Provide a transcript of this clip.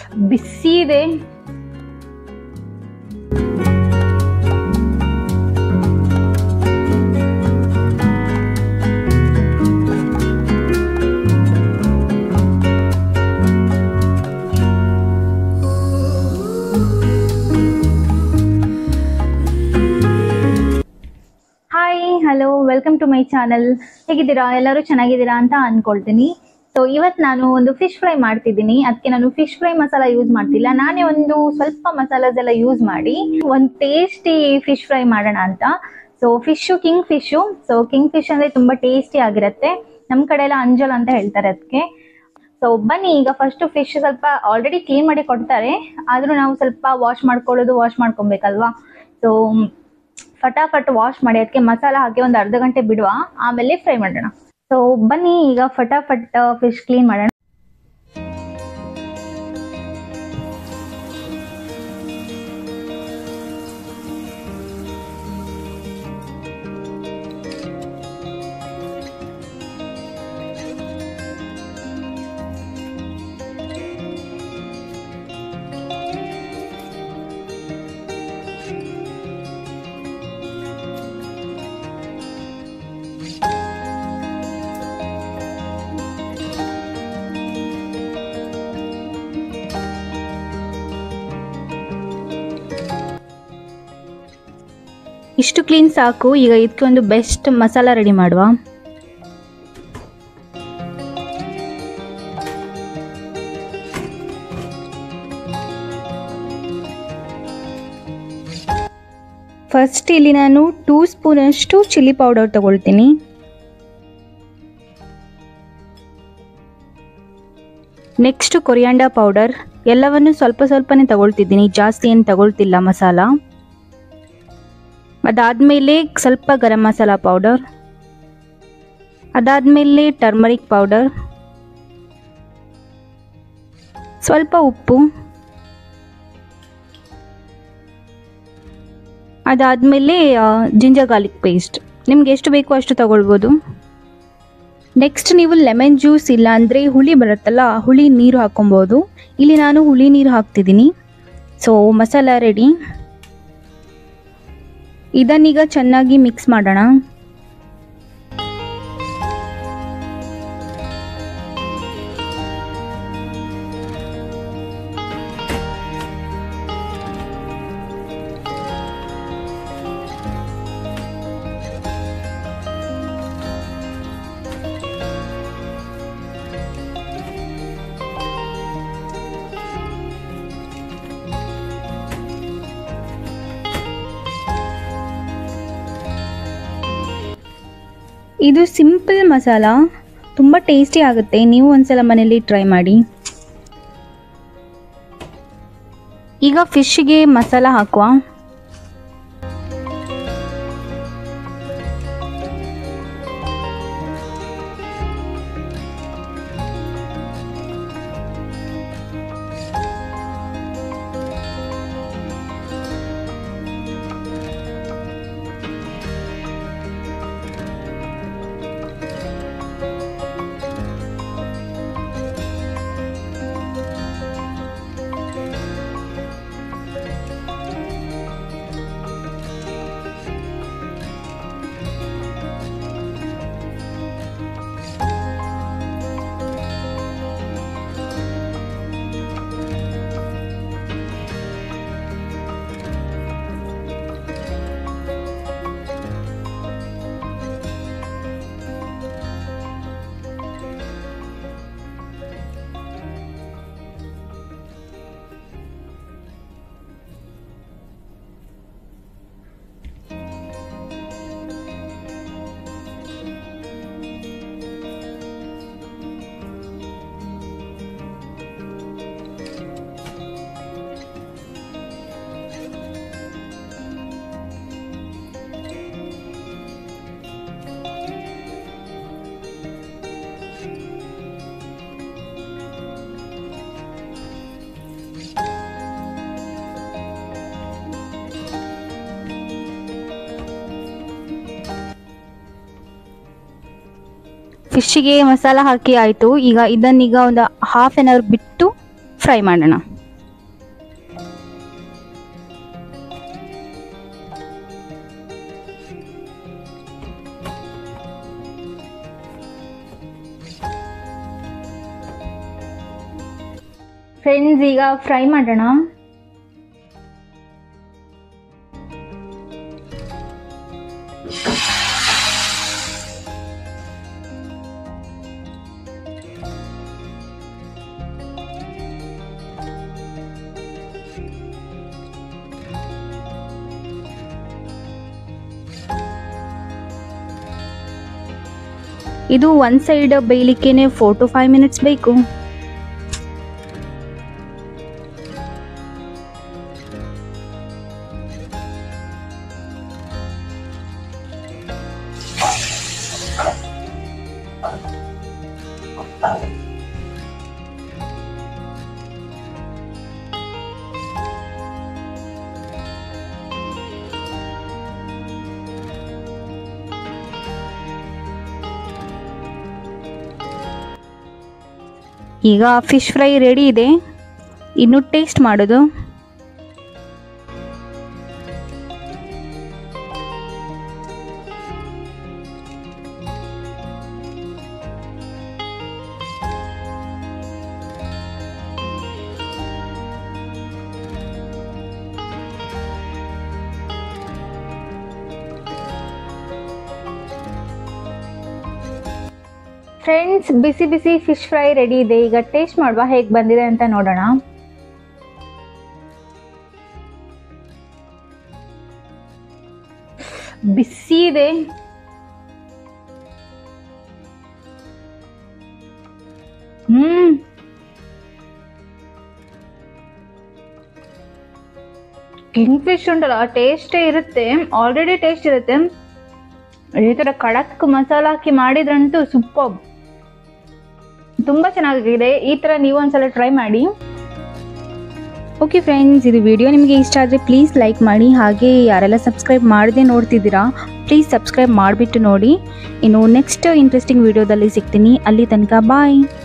ಬಿಸಿ ಇದೆ hi hello welcome to my channel ಹೇಗಿದ್ದೀರಾ ಎಲ್ಲರೂ ಚೆನ್ನಾಗಿದ್ದೀರಾ ಅಂತ ಅನ್ಕೊಳ್ತೀನಿ ಸೊ ಇವತ್ತು ನಾನು ಒಂದು ಫಿಶ್ ಫ್ರೈ ಮಾಡ್ತಿದ್ದೀನಿ ಅದಕ್ಕೆ ನಾನು ಫಿಶ್ ಫ್ರೈ ಮಸಾಲ ಯೂಸ್ ಮಾಡ್ತಿಲ್ಲ ನಾನೇ ಒಂದು ಸ್ವಲ್ಪ ಮಸಾಲಾಸ್ ಎಲ್ಲ ಯೂಸ್ ಮಾಡಿ ಒಂದು ಟೇಸ್ಟಿ ಫಿಶ್ ಫ್ರೈ ಮಾಡೋಣ ಅಂತ so fish king fish so king fish ಅಂದ್ರೆ ತುಂಬಾ ಟೇಸ್ಟಿ ಆಗಿರುತ್ತೆ ನಮ್ಮ ಕಡೆ ಎಲ್ಲ ಅಂಜಲ್ ಅಂತ ಹೇಳ್ತಾರೆ ಅದಕ್ಕೆ ಸೊ ಬನ್ನಿ ಈಗ ಫಸ್ಟ್ ಫಿಶ್ ಸ್ವಲ್ಪ ಆಲ್ರೆಡಿ ಕ್ಲೀನ್ ಮಾಡಿ ಕೊಡ್ತಾರೆ ಆದ್ರೂ ನಾವು ಸ್ವಲ್ಪ ವಾಶ್ ಮಾಡ್ಕೊಳ್ಳೋದು ವಾಶ್ ಮಾಡ್ಕೊಬೇಕಲ್ವಾ ಸೊ ಫಟಾಫಟ್ ವಾಶ್ ಮಾಡಿ ಅದಕ್ಕೆ ಮಸಾಲ ಹಾಕಿ ಒಂದು ಅರ್ಧ ಗಂಟೆ ಬಿಡುವ ಆಮೇಲೆ ಫ್ರೈ ಮಾಡೋಣ ಸೊ ಬನ್ನಿ ಈಗ ಫಟಾಫಟ್ ಫಿಶ್ ಕ್ಲೀನ್ ಮಾಡೋಣ ಇಷ್ಟು ಕ್ಲೀನ್ ಸಾಕು ಈಗ ಇದಕ್ಕೆ ಒಂದು ಬೆಸ್ಟ್ ಮಸಾಲ ರೆಡಿ ಮಾಡುವ ಫಸ್ಟ್ ಇಲ್ಲಿ ನಾನು ಟೂ ಸ್ಪೂನಷ್ಟು ಚಿಲ್ಲಿ ಪೌಡರ್ ತಗೊಳ್ತೀನಿ ನೆಕ್ಸ್ಟ್ ಕೊರಿಯಾಂಡ ಪೌಡರ್ ಎಲ್ಲವನ್ನು ಸ್ವಲ್ಪ ಸ್ವಲ್ಪನೇ ತಗೊಳ್ತಿದ್ದೀನಿ ಜಾಸ್ತಿ ಏನು ತಗೊಳ್ತಿಲ್ಲ ಮಸಾಲ ಅದಾದಮೇಲೆ ಸ್ವಲ್ಪ ಗರಂ ಮಸಾಲ ಪೌಡರ್ ಅದಾದಮೇಲೆ ಟರ್ಮರಿಕ್ ಪೌಡರ್ ಸ್ವಲ್ಪ ಉಪ್ಪು ಅದಾದಮೇಲೆ ಜಿಂಜರ್ ಗಾರ್ಲಿಕ್ ಪೇಸ್ಟ್ ನಿಮ್ಗೆ ಎಷ್ಟು ಬೇಕೋ ಅಷ್ಟು ತಗೊಳ್ಬೋದು ನೆಕ್ಸ್ಟ್ ನೀವು ಲೆಮನ್ ಜ್ಯೂಸ್ ಇಲ್ಲ ಅಂದರೆ ಹುಳಿ ಬರುತ್ತಲ್ಲ ಆ ಹುಳಿ ನೀರು ಹಾಕೊಬೋದು ಇಲ್ಲಿ ನಾನು ಹುಳಿ ನೀರು ಹಾಕ್ತಿದ್ದೀನಿ ಸೊ ಮಸಾಲ ರೆಡಿ ಇದನ್ನೀಗ ಚೆನ್ನಾಗಿ ಮಿಕ್ಸ್ ಮಾಡೋಣ ಇದು ಸಿಂಪಲ್ ಮಸಾಲ ತುಂಬ ಟೇಸ್ಟಿ ಆಗುತ್ತೆ ನೀವು ಒಂದ್ಸಲ ಮನೇಲಿ ಟ್ರೈ ಮಾಡಿ ಈಗ ಫಿಶ್ಗೆ ಮಸಾಲ ಹಾಕುವ ಫಿಶ್ಶಿಗೆ ಮಸಾಲ ಹಾಕಿ ಆಯಿತು ಈಗ ಇದನ್ನೀಗ ಒಂದು ಹಾಫ್ ಆನ್ ಅವರ್ ಬಿಟ್ಟು ಫ್ರೈ ಮಾಡೋಣ ಫ್ರೆಂಡ್ಸ್ ಈಗ ಫ್ರೈ ಮಾಡೋಣ ಇದು ಒನ್ ಸೈಡ್ ಬೇಯಲಿಕ್ಕೇನೆ ಫೋರ್ ಟು ಫೈವ್ ಮಿನಿಟ್ಸ್ ಬೇಕು ಈಗ ಫಿಶ್ ಫ್ರೈ ರೆಡಿ ಇದೆ ಇನ್ನು ಟೇಸ್ಟ್ ಮಾಡೋದು ಫ್ರೆಂಡ್ಸ್ ಬಿಸಿ ಬಿಸಿ ಫಿಶ್ ಫ್ರೈ ರೆಡಿ ಇದೆ ಈಗ ಟೇಸ್ಟ್ ಮಾಡುವ ಹೇಗೆ ಬಂದಿದೆ ಅಂತ ನೋಡೋಣ ಬಿಸಿ ಇದೆ ಹ್ಮ್ ಕಿಂಗ್ ಫಿಶ್ ಉಂಟಲ್ಲ ಟೇಸ್ಟೇ ಇರುತ್ತೆ ಆಲ್ರೆಡಿ ಟೇಸ್ಟ್ ಇರುತ್ತೆ ಈ ಥರ ಕಡಕ್ ಮಸಾಲ ಹಾಕಿ ಮಾಡಿದ್ರಂತೂ ಸೂಪರ್ ತುಂಬ ಚೆನ್ನಾಗಿದೆ ಈ ಥರ ನೀವು ಒಂದ್ಸಲ ಟ್ರೈ ಮಾಡಿ ಓಕೆ ಫ್ರೆಂಡ್ಸ್ ಇದು ವಿಡಿಯೋ ನಿಮಗೆ ಇಷ್ಟ ಆದರೆ ಪ್ಲೀಸ್ ಲೈಕ್ ಮಾಡಿ ಹಾಗೆ ಯಾರೆಲ್ಲ ಸಬ್ಸ್ಕ್ರೈಬ್ ಮಾಡದೆ ನೋಡ್ತಿದ್ದೀರಾ ಪ್ಲೀಸ್ ಸಬ್ಸ್ಕ್ರೈಬ್ ಮಾಡಿಬಿಟ್ಟು ನೋಡಿ ಇನ್ನು ನೆಕ್ಸ್ಟ್ ಇಂಟ್ರೆಸ್ಟಿಂಗ್ ವಿಡಿಯೋದಲ್ಲಿ ಸಿಗ್ತೀನಿ ಅಲ್ಲಿ ತನಕ ಬಾಯ್